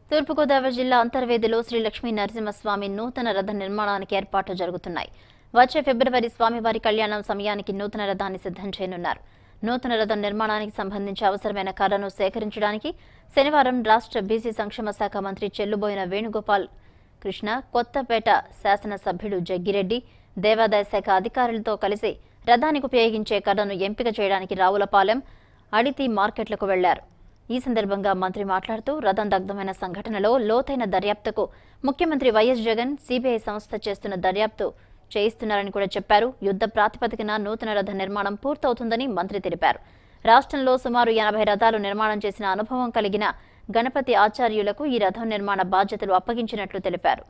తూర్పుగోదావరి జిల్లా అంతర్వేదిలో శ్రీ లక్ష్మీ నరసింహస్వామి నూతన రథ నిర్మాణానికి ఏర్పాట్లు జరుగుతున్నాయి వచ్చే ఫిబ్రవరి స్వామివారి కళ్యాణం సమయానికి నూతన రథాన్ని సిద్ధం చేయనున్నారు నూతన రథం నిర్మాణానికి సంబంధించి అవసరమైన కర్రను సేకరించడానికి శనివారం రాష్ట్ర బీసీ సంక్షేమ శాఖ మంత్రి చెల్లుబోయిన వేణుగోపాల్ కృష్ణ కొత్తపేట శాసనసభ్యుడు జగ్గిరెడ్డి దేవాదాయ శాఖ అధికారులతో కలిసి రథానికి ఉపయోగించే కర్రను ఎంపిక చేయడానికి రావులపాలెం అడితి మార్కెట్లకు వెళ్లారు ఈ సందర్భంగా మంత్రి మాట్లాడుతూ రథం దగ్ధమైన సంఘటనలో లోతైన దర్యాప్తుకు ముఖ్యమంత్రి వైఎస్ జగన్ సిబిఐ సంస్థ చేస్తున్న దర్యాప్తు చేయిస్తున్నారని కూడా చెప్పారు యుద్ధ ప్రాతిపదికన నూతన రథ నిర్మాణం పూర్తవుతుందని మంత్రి తెలిపారు రాష్ట్రంలో సుమారు ఎనభై రథాలు నిర్మాణం చేసిన అనుభవం కలిగిన గణపతి ఆచార్యులకు ఈ రథం నిర్మాణ బాధ్యతలు అప్పగించినట్లు తెలిపారు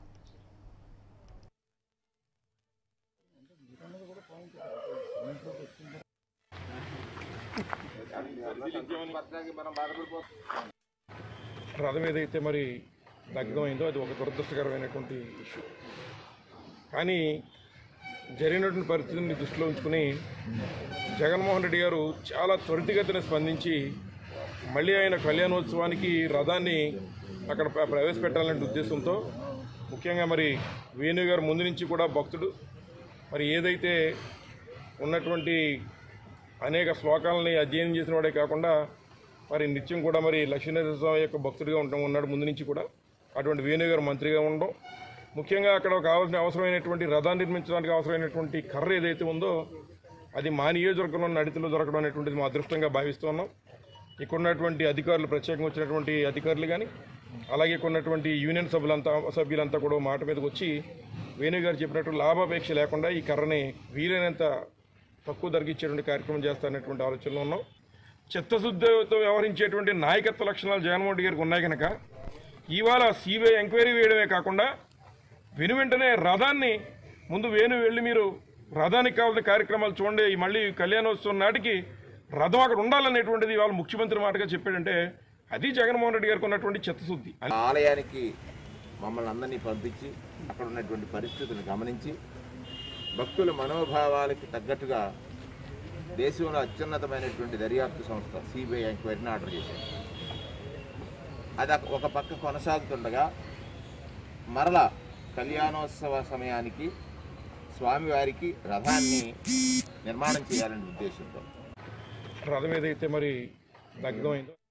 రథం ఏదైతే మరి దగ్ధమైందో అది ఒక దురదృష్టకరమైనటువంటి ఇష్యూ కానీ జరిగినటువంటి పరిస్థితిని దృష్టిలో ఉంచుకుని జగన్మోహన్ రెడ్డి గారు చాలా త్వరితగతిన స్పందించి మళ్ళీ ఆయన కళ్యాణోత్సవానికి రథాన్ని అక్కడ ప్ర- ప్రవేశపెట్టాలనే ఉద్దేశంతో ముఖ్యంగా మరి వేణు గారు ముందు నుంచి కూడా భక్తుడు మరి ఏదైతే ఉన్నటువంటి అనేక శ్లోకాలని అధ్యయనం చేసిన వాడే కాకుండా మరి నిత్యం కూడా మరి లక్ష్మీనరసింహ స్వామి యొక్క భక్తుడిగా ఉండడం ఉన్నాడు ముందు నుంచి కూడా అటువంటి వేణు గారు మంత్రిగా ఉండడం ముఖ్యంగా అక్కడ కావాల్సిన అవసరమైనటువంటి రథాన్ని నిర్మించడానికి అవసరమైనటువంటి కర్ర ఏదైతే ఉందో అది మా నియోజకవర్గంలో నడితిలో దొరకడం అనేటువంటిది మా అదృష్టంగా భావిస్తూ ఉన్నాం ఇక్కడ ఉన్నటువంటి అధికారులు ప్రత్యేకంగా వచ్చినటువంటి అధికారులు కానీ అలాగే ఇక్కడ ఉన్నటువంటి యూనియన్ సభ్యులంతా సభ్యులంతా కూడా మాట మీదకి వచ్చి వేణు గారు చెప్పినట్టు లాభాపేక్ష లేకుండా ఈ కర్రని వీలైనంత తక్కువ ధరకు ఇచ్చేటువంటి కార్యక్రమం చేస్తారనేటువంటి ఆలోచనలో ఉన్నాం చిత్తశుద్ధితో వ్యవహరించేటువంటి నాయకత్వ లక్షణాలు జగన్మోహన్ రెడ్డి గారికి ఉన్నాయి కనుక ఇవాళ సిబిఐ ఎంక్వైరీ వేయడమే కాకుండా వెను వెంటనే రథాన్ని ముందు వేణు వెళ్ళి మీరు రథానికి కావాల్సిన కార్యక్రమాలు చూడండి ఈ మళ్ళీ కళ్యాణోత్సవం నాటికి రథం అక్కడ ఉండాలనేటువంటిది ఇవాళ ముఖ్యమంత్రి మాటగా చెప్పాడంటే అది జగన్మోహన్ రెడ్డి గారికి ఉన్నటువంటి చిత్తశుద్ధి ఆలయానికి మమ్మల్ని అందరినీ పంపించి అక్కడ ఉన్నటువంటి పరిస్థితులను గమనించి భక్తుల మనోభావాలకి తగ్గట్టుగా దేశంలో అత్యున్నతమైనటువంటి దర్యాప్తు సంస్థ సిబిఐ ఎంక్వైరీని ఆర్డర్ చేశారు అది ఒక- ఒక పక్క కొనసాగుతుండగా మరలా కళ్యాణోత్సవ సమయానికి స్వామివారికి రథాన్ని నిర్మాణం చేయాలనే ఉద్దేశంతో రథం ఏదైతే మరి దగ్ధమైందో